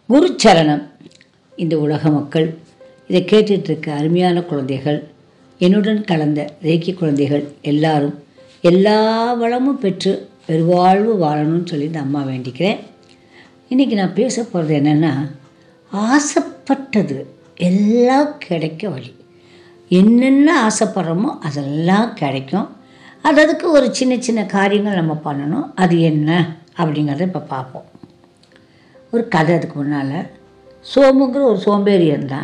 குருச்சரணம் இந்த உலக மக்கள் இதை கேட்டுட்டு இருக்க அருமையான குழந்தைகள் என்னுடன் கலந்த ரேக்கி குழந்தைகள் எல்லாரும் எல்லா வளமும் பெற்று பெருவாழ்வு வாழணும்னு சொல்லி இந்த அம்மா வேண்டிக்கிறேன் இன்றைக்கி நான் பேச போகிறது என்னென்னா ஆசைப்பட்டது எல்லாம் கிடைக்க வழி என்னென்ன ஆசைப்படுறோமோ அதெல்லாம் கிடைக்கும் அது அதுக்கு ஒரு சின்ன சின்ன காரியங்கள் நம்ம பண்ணணும் அது என்ன அப்படிங்கிறத இப்போ பார்ப்போம் ஒரு கதை அதுக்கு முன்னால் சோமுங்கிற ஒரு சோம்பேறி இருந்தான்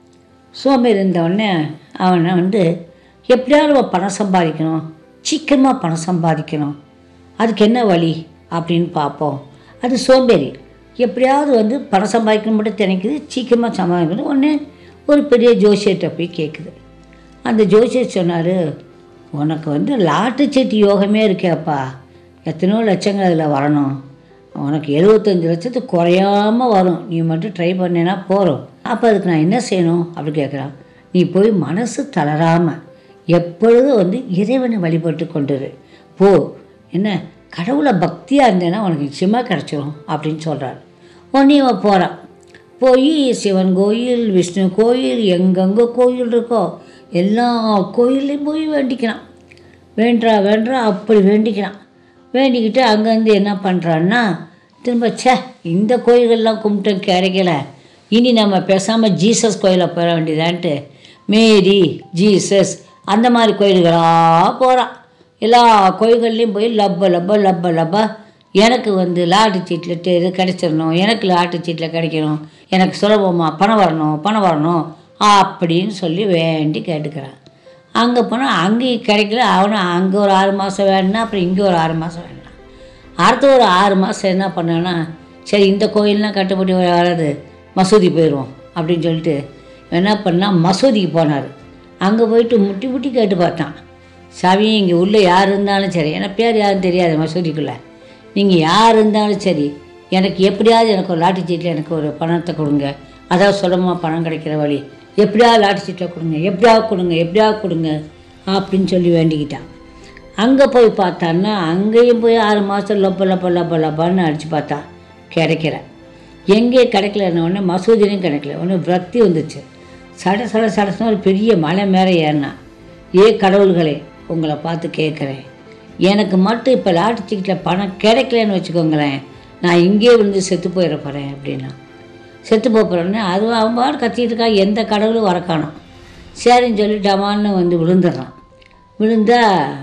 சோம்பேறி இருந்தவுடனே அவனை வந்து எப்படியாவது நம்ம பணம் சம்பாதிக்கணும் சீக்கிரமாக பணம் சம்பாதிக்கணும் அதுக்கு என்ன வழி அப்படின்னு பார்ப்போம் அது சோம்பேறி எப்படியாவது வந்து பணம் சம்பாதிக்கணும் மட்டும் நினைக்குது சீக்கிரமாக சம்பாதிக்கணும் ஒன்று ஒரு பெரிய ஜோசியர்கிட்ட போய் கேட்குது அந்த ஜோசியர் சொன்னார் உனக்கு வந்து லாட்டு சீட்டு யோகமே இருக்கேப்பா எத்தனையோ லட்சங்கள் அதில் வரணும் உனக்கு எழுபத்தஞ்சு லட்சத்துக்கு குறையாமல் வரும் நீ மட்டும் ட்ரை பண்ணினா போகிறோம் அப்போ அதுக்கு நான் என்ன செய்யணும் அப்படி கேட்குறான் நீ போய் மனசு தளராமல் எப்பொழுதும் வந்து இறைவனை வழிபட்டு கொண்டுரு போ என்ன கடவுளை பக்தியாக இருந்தேன்னா உனக்கு நிச்சயமாக கிடச்சிரும் அப்படின்னு சொல்கிறார் உடனே இவன் போகிறான் போய் சிவன் கோயில் விஷ்ணு கோயில் எங்கெங்கே கோயில் இருக்கோ எல்லா கோயில்லையும் போய் வேண்டிக்கிறான் வேண்டா வேண்டா அப்படி வேண்டிக்கிறான் வேண்டிக்கிட்டு அங்கேருந்து என்ன பண்ணுறான்னா திரும்ப ச்சே இந்த கோயில்கள்லாம் கும்பிட்டு கிடைக்கல இனி நம்ம பேசாமல் ஜீசஸ் கோயிலை போயிட வேண்டியதான்ட்டு மேரி ஜீசஸ் அந்த மாதிரி கோயில்களாக போகிறான் எல்லா கோயில்கள்லேயும் போய் லப்ப லப்ப லப்ப லப்ப எனக்கு வந்து லாட்டு சீட்டில் இது கிடைச்சிடணும் எனக்கு லாட்டு சீட்டில் கிடைக்கணும் எனக்கு சுலபமாக பணம் வரணும் பணம் வரணும் அப்படின்னு சொல்லி வேண்டி கேட்டுக்கிறான் அங்கே போனால் அங்கேயும் கிடைக்கல அவனும் அங்கே ஒரு ஆறு மாதம் வேணுனா அப்புறம் இங்கே ஒரு ஆறு மாதம் வேணுனா அடுத்த ஒரு ஆறு மாதம் என்ன பண்ணேன்னா சரி இந்த கோயில்லாம் கட்டுப்படி வராது மசூதி போயிடுவோம் அப்படின்னு சொல்லிட்டு என்ன பண்ணால் மசூதிக்கு போனார் அங்கே போயிட்டு முட்டி முட்டி கேட்டு பார்த்தான் சாமி இங்கே உள்ளே யார் இருந்தாலும் சரி ஏன்னா பேர் யாரும் தெரியாது மசூதிக்குள்ளே நீங்கள் யார் இருந்தாலும் சரி எனக்கு எப்படியாவது எனக்கு ஒரு லாட்டி சீட்டில் எனக்கு ஒரு பணத்தை கொடுங்க அதாவது சுலபமாக பணம் கிடைக்கிற வழி எப்படியாவது லாட்டி சீட்டில் கொடுங்க எப்படியாவது கொடுங்க எப்படியாவது கொடுங்க அப்படின்னு சொல்லி வேண்டிக்கிட்டான் அங்கே போய் பார்த்தான்னா அங்கேயும் போய் ஆறு மாதம் லப்ப லப்ப லப்ப லப்பான்னு அடித்து பார்த்தான் கிடைக்கல எங்கே கிடைக்கலன்ன உடனே மசூதிலையும் கிடைக்கல உடனே விரக்தி வந்துச்சு சட சட சடன்னு ஒரு பெரிய மலை மேலே ஏறினான் ஏ கடவுள்களே உங்களை பார்த்து கேட்குறேன் எனக்கு மட்டும் இப்போ லாட்டு டிக்கெட்டில் பணம் கிடைக்கலன்னு வச்சுக்கோங்களேன் நான் இங்கேயே விழுந்து செத்து போயிட போகிறேன் அப்படின்னா செத்து போகிறோன்னே அதுவும் அவன் பாடு கத்திட்டு இருக்கா எந்த கடவுளும் வர காணோம் சரின்னு சொல்லி டமான்னு வந்து விழுந்துடுறான் விழுந்தா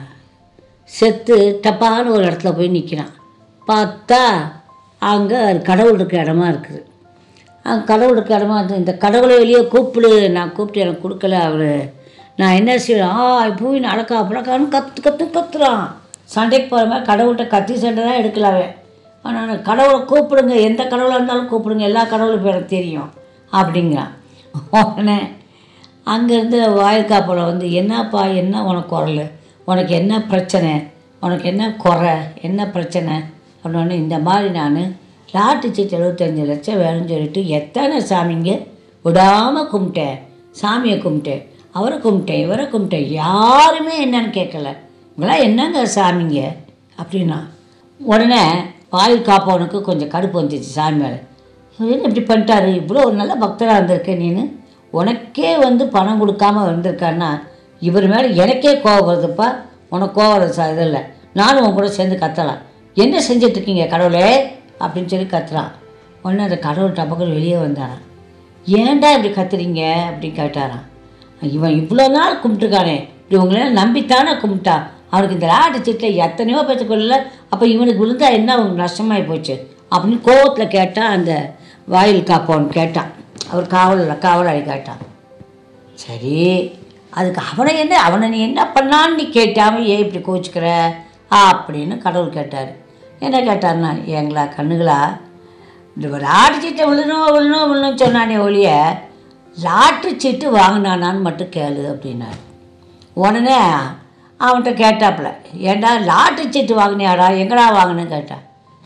செத்து டப்பான்னு ஒரு இடத்துல போய் நிற்கிறான் பார்த்தா அங்கே கடவுள் இருக்க இடமா இருக்குது அங்கே கடவுள் இருக்க இடமா இருந்து இந்த கடவுளை வெளியே கூப்பிடு நான் கூப்பிட்டு எனக்கு கொடுக்கல அவர் நான் என்ன செய்வேன் ஆ போய் நடக்கா புழக்கான்னு கத்து கத்து கத்துறான் சண்டைக்கு போகிற மாதிரி கடவுள்கிட்ட கத்தி சண்டை தான் எடுக்கலாவே ஆனால் கடவுளை கூப்பிடுங்க எந்த கடவுளாக இருந்தாலும் கூப்பிடுங்க எல்லா கடவுளும் இப்போ எனக்கு தெரியும் அப்படிங்கிறான் உடனே அங்கேருந்து வாயிற்காப்பில் வந்து என்னப்பா என்ன உனக்கு குரல் உனக்கு என்ன பிரச்சனை உனக்கு என்ன குறை என்ன பிரச்சனை அப்படின்னு இந்த மாதிரி நான் லாட்டு சீட்டு எழுபத்தஞ்சு லட்சம் வேணும்னு சொல்லிட்டு எத்தனை சாமிங்க விடாமல் கும்பிட்டேன் சாமியை கும்பிட்டேன் அவரை கும்பிட்டேன் இவரை கும்பிட்டேன் யாருமே என்னன்னு கேட்கல இவங்களாம் என்னங்க சாமிங்க அப்படின்னா உடனே வாயில் காப்பவனுக்கு கொஞ்சம் கடுப்பு வந்துச்சு சாமி மேலே இவர் என்ன இப்படி பண்ணிட்டாரு இவ்வளோ ஒரு நல்ல பக்தராக இருந்திருக்கேன் நீனு உனக்கே வந்து பணம் கொடுக்காம வந்திருக்கான்னா இவர் மேலே எனக்கே கோவம் வருதுப்பா உனக்கு கோவம் வருது சார் இதில் நானும் உன் கூட சேர்ந்து கத்தலாம் என்ன செஞ்சிட்ருக்கீங்க கடவுளே அப்படின்னு சொல்லி கத்துறான் உடனே அந்த கடவுள் டப்பக்கள் வெளியே வந்தாரான் ஏன்டா இப்படி கத்துறீங்க அப்படின்னு கேட்டாரான் இவன் இவ்வளோ நாள் கும்பிட்டுருக்கானே இப்படி உங்களெல்லாம் நம்பித்தானே கும்பிட்டா அவனுக்கு இந்த லாட்டு சீட்டில் எத்தனையோ பேத்துக்கொள்ள அப்போ இவனுக்கு விழுந்தா என்ன அவனுக்கு நஷ்டமாகி போச்சு அப்படின்னு கோவத்தில் கேட்டால் அந்த வாயில் காப்பவன் கேட்டான் அவர் காவலில் காவலாளி கேட்டான் சரி அதுக்கு அவனை என்ன அவனை நீ என்ன பண்ணான்னு நீ கேட்டாம ஏன் இப்படி கோச்சிக்கிற அப்படின்னு கடவுள் கேட்டார் என்ன கேட்டார்னா ஏங்களா கண்ணுகளா இந்த லாட்டு சீட்டை விழணும் விழணும் விழணும்னு சொன்னானே ஒழிய லாட்டு சீட்டு வாங்கினானான்னு மட்டும் கேளு அப்படின்னாரு உடனே அவன்கிட்ட கேட்டாப்புல ஏண்டா லாட்டு சீட்டு வாங்கினியாடா எங்கடா வாங்கினேன்னு கேட்டான்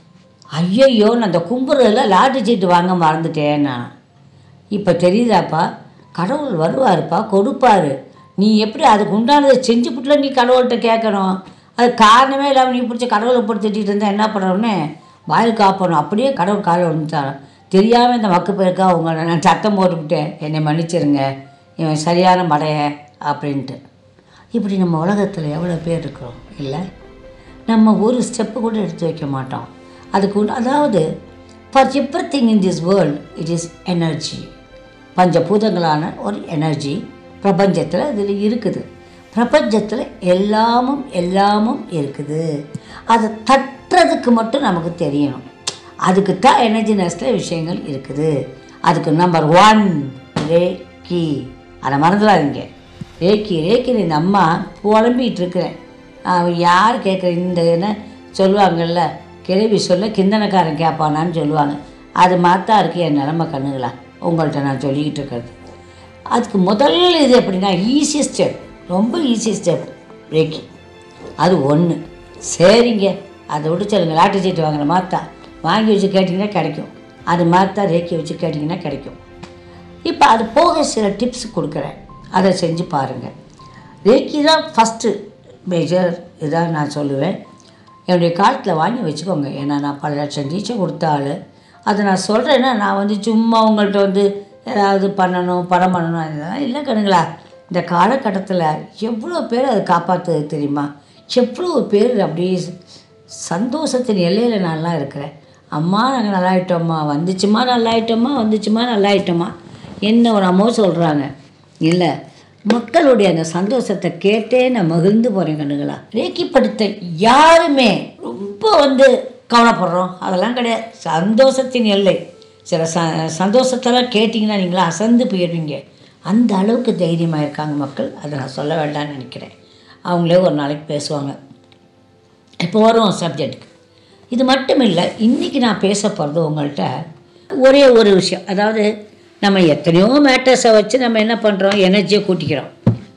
ஐயையோ நான் அந்த கும்புறதுல லாட்டு சீட்டு வாங்க மறந்துட்டேன் நான் இப்போ தெரியுதாப்பா கடவுள் வருவாருப்பா கொடுப்பாரு நீ எப்படி அதுக்கு உண்டானதை செஞ்சு புட்டுல நீ கடவுள்கிட்ட கேட்கணும் அது காரணமே இல்லாமல் நீ பிடிச்ச கடவுளை போட்டு திட்டிகிட்டு இருந்தால் என்ன பண்ணணும்னு வாயில் காப்பணும் அப்படியே கடவுள் காலை விழுந்துட்டாரான் தெரியாமல் இந்த மக்கு பேருக்கா உங்களை நான் சத்தம் போட்டுவிட்டேன் என்னை மன்னிச்சிருங்க இவன் சரியான மடைய அப்படின்ட்டு இப்படி நம்ம உலகத்தில் எவ்வளோ பேர் இருக்கிறோம் இல்லை நம்ம ஒரு ஸ்டெப்பு கூட எடுத்து வைக்க மாட்டோம் அதுக்கு உண்டு- அதாவது for everything in this world it is energy பஞ்சபூதங்களான ஒரு எனர்ஜி பிரபஞ்சத்தில் இதில் இருக்குது பிரபஞ்சத்தில் எல்லாமும் எல்லாமும் இருக்குது அதை தட்டுறதுக்கு மட்டும் நமக்கு தெரியணும் அதுக்கு தான் எனர்ஜினஸில் விஷயங்கள் இருக்குது அதுக்கு நம்பர் ஒன் ரேக்கி அதை மறந்துடாதீங்க ரேக்கி ரேக்கின்னு இந்த அம்மா புலம்பிகிட்டு இருக்கிறேன் அவன் யார் கேட்குற இந்த என்ன சொல்லுவாங்கல்ல கிழவி சொல்ல கிந்தனக்காரன் கேட்பானான்னு சொல்லுவாங்க அது மாத்தா இருக்குது என் நிலமை கண்ணுங்களா உங்கள்கிட்ட நான் சொல்லிக்கிட்டு இருக்கிறது அதுக்கு முதல் இது எப்படின்னா ஈஸி ஸ்டெப் ரொம்ப ஈஸி ஸ்டெப் ரேக்கி அது ஒன்று சரிங்க அதை விட்டு சொல்லுங்க லாட்டரி சீட்டு வாங்கின மாத்தா வாங்கி வச்சு கேட்டிங்கன்னா கிடைக்கும் அது மாத்தா ரேக்கி வச்சு கேட்டிங்கன்னா கிடைக்கும் இப்போ அது போக சில டிப்ஸ் கொடுக்குறேன் அதை செஞ்சு பாருங்கள் ரேக்கி தான் ஃபஸ்ட்டு மேஜர் இதாக நான் சொல்லுவேன் என்னுடைய காலத்தில் வாங்கி வச்சுக்கோங்க ஏன்னா நான் பல லட்சம் டீச்சர் கொடுத்த ஆள் அதை நான் சொல்கிறேன்னா நான் வந்து சும்மா உங்கள்கிட்ட வந்து ஏதாவது பண்ணணும் படம் பண்ணணும் அதெல்லாம் இல்லை கணுங்களா இந்த காலகட்டத்தில் எவ்வளோ பேர் அதை காப்பாற்றுது தெரியுமா எவ்வளோ பேர் அப்படியே சந்தோஷத்தின் எல்லையில் நான்லாம் இருக்கிறேன் அம்மா நாங்கள் நல்லாயிட்டோம்மா வந்துச்சுமா நல்லாயிட்டோம்மா வந்துச்சுமா நல்லாயிட்டோம்மா என்ன ஒரு அம்மா சொல்கிறாங்க இல்லை மக்களுடைய அந்த சந்தோஷத்தை கேட்டே நான் மகிழ்ந்து போகிறேன் கண்ணுங்களா ரேக்கிப்படுத்த யாருமே ரொம்ப வந்து கவலைப்படுறோம் அதெல்லாம் கிடையாது சந்தோஷத்தின் எல்லை சில ச சந்தோஷத்தெல்லாம் கேட்டிங்கன்னா நீங்களாம் அசந்து போயிடுவீங்க அந்த அளவுக்கு தைரியமாக இருக்காங்க மக்கள் அதை நான் சொல்ல வேண்டாம்னு நினைக்கிறேன் அவங்களே ஒரு நாளைக்கு பேசுவாங்க இப்போ வரும் சப்ஜெக்ட்டுக்கு இது மட்டும் இல்லை இன்றைக்கி நான் பேச போகிறது உங்கள்கிட்ட ஒரே ஒரு விஷயம் அதாவது நம்ம எத்தனையோ மேட்டர்ஸை வச்சு நம்ம என்ன பண்ணுறோம் எனர்ஜியை கூட்டிக்கிறோம்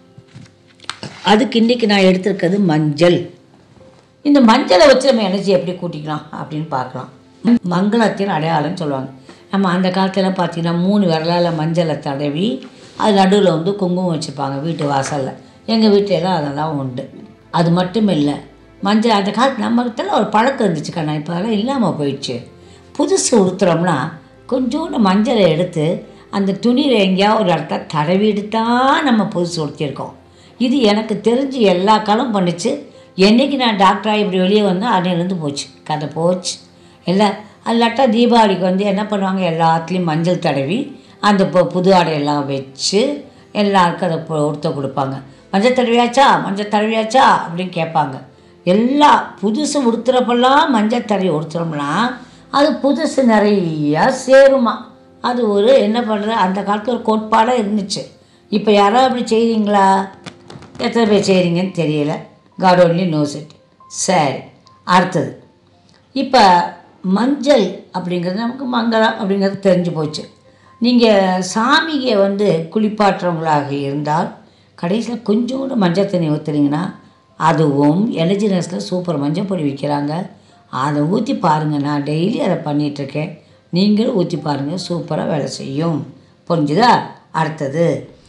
அதுக்கு இன்றைக்கி நான் எடுத்திருக்கிறது மஞ்சள் இந்த மஞ்சளை வச்சு நம்ம எனர்ஜி எப்படி கூட்டிக்கலாம் அப்படின்னு பார்க்கலாம் மங்களத்தின் அடையாளம்னு சொல்லுவாங்க நம்ம அந்த காலத்தில் பார்த்தீங்கன்னா மூணு விரலால் மஞ்சளை தடவி அது நடுவில் வந்து குங்குமம் வச்சுருப்பாங்க வீட்டு வாசலில் எங்கள் வீட்டிலலாம் அதெல்லாம் உண்டு அது மட்டும் இல்லை மஞ்சள் அந்த காலத்து நம்மகிட்டலாம் ஒரு பழக்கம் இருந்துச்சு கண்ணா இப்போ அதெல்லாம் இல்லாமல் போயிடுச்சு புதுசு உடுத்துறோம்னா கொஞ்சோண்டு மஞ்சளை எடுத்து அந்த துணியில் எங்கேயாவது ஒரு இடத்துல தடவிட்டு தான் நம்ம புதுசு உடுத்தியிருக்கோம் இது எனக்கு தெரிஞ்சு எல்லா காலம் பண்ணுச்சு என்னைக்கு நான் டாக்டராக இப்படி வெளியே வந்தேன் அன்னையிலேருந்து போச்சு கதை போச்சு இல்லை அல்லாட்டா தீபாவளிக்கு வந்து என்ன பண்ணுவாங்க எல்லாத்துலேயும் மஞ்சள் தடவி அந்த பு- புது ஆடையெல்லாம் வச்சு எல்லாருக்கும் அதை பொ- உடுத்த கொடுப்பாங்க மஞ்சள் தடவியாச்சா மஞ்சள் தடவியாச்சா அப்படின்னு கேட்பாங்க எல்லா புதுசு உடுத்துறப்பெல்லாம் மஞ்சள் தடவி உடுத்துறோம்னா அது புதுசு நிறையா சேருமா அது ஒரு என்ன பண்ணுற அந்த காலத்தில் ஒரு கோட்பாடாக இருந்துச்சு இப்போ யாராவது அப்படி செய்கிறீங்களா எத்தனை பேர் செய்கிறீங்கன்னு தெரியல காட் only knows it சரி அடுத்தது இப்போ மஞ்சள் அப்படிங்கிறது நமக்கு மங்களம் அப்படிங்கிறது தெரிஞ்சு போச்சு நீங்கள் சாமியை வந்து குளிப்பாட்டுறவங்களாக இருந்தால் கடைசியில் கொஞ்சோண்டு மஞ்சள் தண்ணி ஊற்றுனீங்கன்னா அதுவும் எனர்ஜினஸில் சூப்பர் மஞ்சள் பொடி விற்கிறாங்க அதை ஊற்றி பாருங்கள் நான் டெய்லி அதை பண்ணிகிட்ருக்கேன் நீங்களும் ஊற்றி பாருங்கள் சூப்பராக வேலை செய்யும் புரிஞ்சுதா அடுத்தது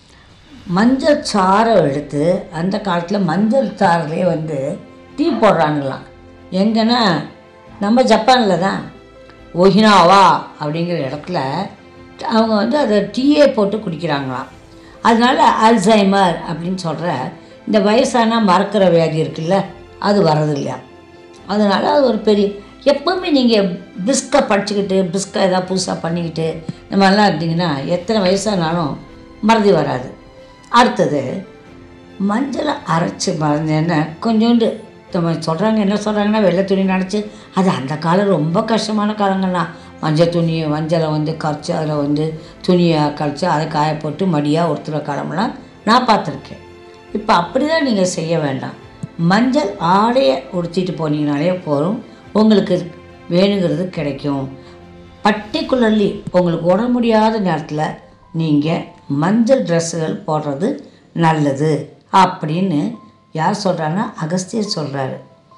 மஞ்சள் சாறை எடுத்து அந்த காலத்தில் மஞ்சள் சாறிலே வந்து டீ போடுறானுங்களாம் எங்கன்னா நம்ம ஜப்பானில் தான் ஒஹினாவா அப்படிங்கிற இடத்துல அவங்க வந்து அதை டீயே போட்டு குடிக்கிறாங்களாம் அதனால அல்சைமர் அப்படின்னு சொல்கிற இந்த வயசானா மறக்கிற வியாதி இருக்குல்ல அது வர்றதில்லையா அதனால் அது ஒரு பெரிய எப்போவுமே நீங்கள் பிஸ்கை படிச்சுக்கிட்டு பிஸ்கை ஏதாவது புதுசாக பண்ணிக்கிட்டு இந்த மாதிரிலாம் இருந்தீங்கன்னா எத்தனை வயசானாலும் மறதி வராது அடுத்தது மஞ்சளை அரைச்சி மறந்தேன்னா கொஞ்சோண்டு நம்ம சொல்கிறாங்க என்ன சொல்கிறாங்கன்னா வெள்ளை துணி நினச்சி அது அந்த காலம் ரொம்ப கஷ்டமான காலங்கள்னா மஞ்சள் துணியை மஞ்சளை வந்து கரைச்சி அதில் வந்து துணியை கரைச்சி அதை காய போட்டு மடியாக ஒருத்துற காலம்லாம் நான் பார்த்துருக்கேன் இப்போ அப்படி தான் நீங்கள் செய்ய வேண்டாம் மஞ்சள் ஆடையை உடுத்திட்டு போனீங்கனாலே போதும் உங்களுக்கு வேணுங்கிறது கிடைக்கும் பர்டிகுலர்லி உங்களுக்கு உட முடியாத நேரத்தில் நீங்கள் மஞ்சள் ட்ரெஸ்ஸுகள் போடுறது நல்லது அப்படின்னு யார் சொல்கிறாங்கன்னா அகஸ்தியர் சொல்கிறாரு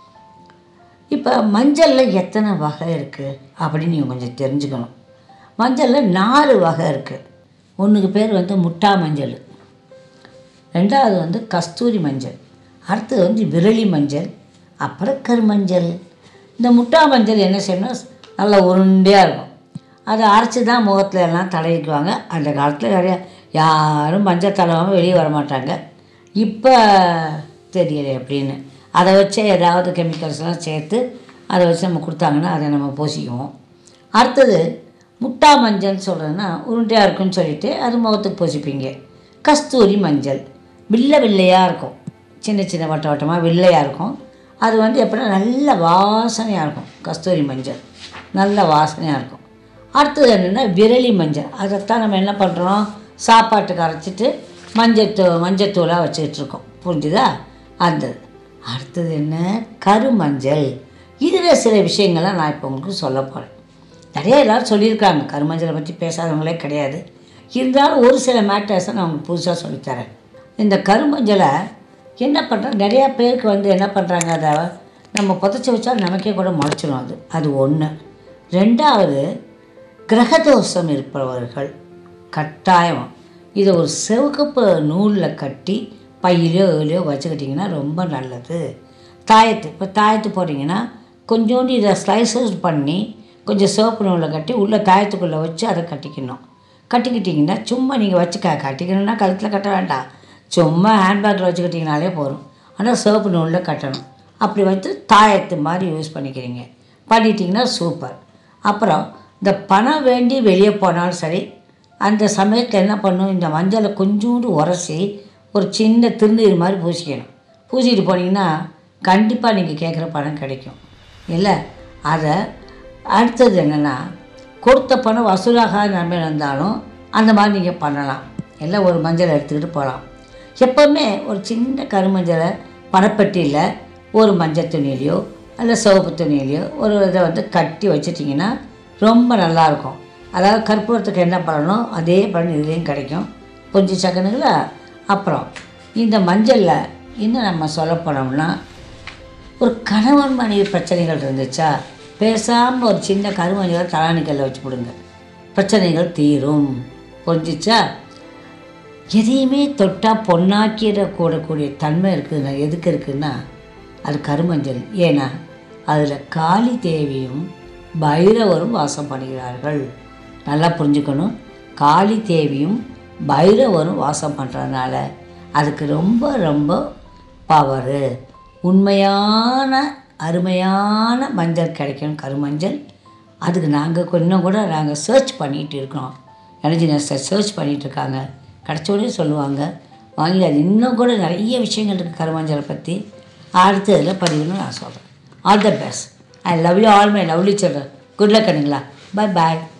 இப்போ மஞ்சளில் எத்தனை வகை இருக்குது அப்படின்னு நீங்கள் கொஞ்சம் தெரிஞ்சுக்கணும் மஞ்சளில் நாலு வகை இருக்குது ஒன்றுக்கு பேர் வந்து முட்டா மஞ்சள் ரெண்டாவது வந்து கஸ்தூரி மஞ்சள் அடுத்தது வந்து விரலி மஞ்சள் அப்புறம் கருமஞ்சள் இந்த முட்டா மஞ்சள் என்ன செய்யணும் நல்லா உருண்டையாக இருக்கும் அதை அரைச்சி தான் முகத்துல எல்லாம் தடவிக்குவாங்க அந்த காலத்தில் நிறைய யாரும் மஞ்சள் தடவாமல் வெளியே வர மாட்டாங்க இப்போ தெரியல எப்படின்னு அதை வச்சு ஏதாவது கெமிக்கல்ஸ்லாம் சேர்த்து அதை வச்சு நம்ம கொடுத்தாங்கன்னா அதை நம்ம பூசிக்குவோம் அடுத்தது முட்டா மஞ்சள்னு சொல்கிறதுனா உருண்டையாக இருக்குன்னு சொல்லிட்டு அது முகத்துக்கு பூசிப்பீங்க கஸ்தூரி மஞ்சள் வில்லை வில்லையாக இருக்கும் சின்ன சின்ன வட்ட வட்டமாக வெள்ளையாக இருக்கும் அது வந்து எப்படின்னா நல்ல வாசனையாக இருக்கும் கஸ்தூரி மஞ்சள் நல்ல வாசனையாக இருக்கும் அடுத்தது என்னென்னா விரலி மஞ்சள் அதைத்தான் நம்ம என்ன பண்ணுறோம் சாப்பாட்டுக்கு அரைச்சிட்டு மஞ்சத்தூ மஞ்சத்தூளாக வச்சுக்கிட்டு இருக்கோம் புரிஞ்சுதா அந்த அடுத்தது என்ன கருமஞ்சள் இதில் சில விஷயங்கள்லாம் நான் இப்போ உங்களுக்கு சொல்ல போகிறேன் நிறைய எல்லாரும் சொல்லியிருக்காங்க கருமஞ்சளை பற்றி பேசாதவங்களே கிடையாது இருந்தாலும் ஒரு சில மேட்டர்ஸை நான் உங்களுக்கு புதுசாக சொல்லித்தரேன் இந்த கருமஞ்சளை என்ன பண்ணுறோம் நிறையா பேருக்கு வந்து என்ன பண்ணுறாங்க அதை நம்ம புதைச்சி வச்சா நமக்கே கூட முளைச்சிடும் அது அது ஒன்று ரெண்டாவது கிரகதோஷம் இருப்பவர்கள் கட்டாயம் இதை ஒரு சிவகப்பு நூலில் கட்டி பையிலையோ இதுலையோ வச்சுக்கிட்டிங்கன்னா ரொம்ப நல்லது தாயத்து இப்போ தாயத்து போட்டிங்கன்னா கொஞ்சோண்டு இதை ஸ்லைசஸ் பண்ணி கொஞ்சம் சிவப்பு நூலில் கட்டி உள்ளே தாயத்துக்குள்ளே வச்சு அதை கட்டிக்கணும் கட்டிக்கிட்டிங்கன்னா சும்மா நீங்கள் வச்சு க கட்டிக்கணும்னா கழுத்தில் கட்ட வேண்டாம் சும்மா ஹேண்ட்பேக்கில் வச்சுக்கிட்டிங்கனாலே போதும் ஆனால் சிவப்பு நூலில் கட்டணும் அப்படி வச்சு தாயத்து மாதிரி யூஸ் பண்ணிக்கிறீங்க பண்ணிட்டீங்கன்னா சூப்பர் அப்புறம் இந்த பணம் வேண்டி வெளியே போனாலும் சரி அந்த சமயத்தில் என்ன பண்ணும் இந்த மஞ்சளை கொஞ்சோண்டு உரசி ஒரு சின்ன திருநீர் மாதிரி பூசிக்கணும் பூசிட்டு போனீங்கன்னா கண்டிப்பாக நீங்கள் கேட்குற பணம் கிடைக்கும் இல்லை அதை அடுத்தது என்னென்னா கொடுத்த பணம் வசூலாகாத நிலைமை இருந்தாலும் அந்த மாதிரி நீங்கள் பண்ணலாம் எல்லாம் ஒரு மஞ்சளை எடுத்துக்கிட்டு போகலாம் எப்போவுமே ஒரு சின்ன கருமஞ்சளை பணப்பெட்டியில் ஒரு மஞ்சள் துணியிலையோ அல்ல சிவப்பு துணியிலையோ ஒரு இதை வந்து கட்டி வச்சிட்டிங்கன்னா ரொம்ப நல்லாயிருக்கும் அதாவது கற்பூரத்துக்கு என்ன பண்ணணும் அதே பலன் இதுலேயும் கிடைக்கும் புரிஞ்சு சக்கனுங்களா அப்புறம் இந்த மஞ்சளில் இன்னும் நம்ம சொல்ல போனோம்னா ஒரு கணவன் மனைவி பிரச்சனைகள் இருந்துச்சா பேசாமல் ஒரு சின்ன கருமஞ்சளை தலானிக்கல்ல வச்சு கொடுங்க பிரச்சனைகள் தீரும் புரிஞ்சிச்சா எதையுமே தொட்டால் பொன்னாக்கிட கூடக்கூடிய தன்மை இருக்குதுன்னா எதுக்கு இருக்குன்னா அது கருமஞ்சள் ஏன்னா அதில் காளி தேவியும் பைரவரும் வாசம் பண்ணுகிறார்கள் நல்லா புரிஞ்சுக்கணும் காளி தேவியும் பைரவரும் வாசம் பண்ணுறதுனால அதுக்கு ரொம்ப ரொம்ப பவரு உண்மையான அருமையான மஞ்சள் கிடைக்கும் கருமஞ்சள் அதுக்கு நாங்கள் கொஞ்சம் கூட நாங்கள் சர்ச் பண்ணிகிட்டு இருக்கோம் எனர்ஜி நர்ஸை சர்ச் பண்ணிகிட்டு இருக்காங்க கிடச்சோடனே சொல்லுவாங்க வாங்கி அது இன்னும் கூட நிறைய விஷயங்கள் இருக்குது கருமஞ்சளை பற்றி அடுத்ததில் பதிவுன்னு நான் சொல்கிறேன் all the best I love you all my lovely children good luck கண்ணுங்களா பை பாய்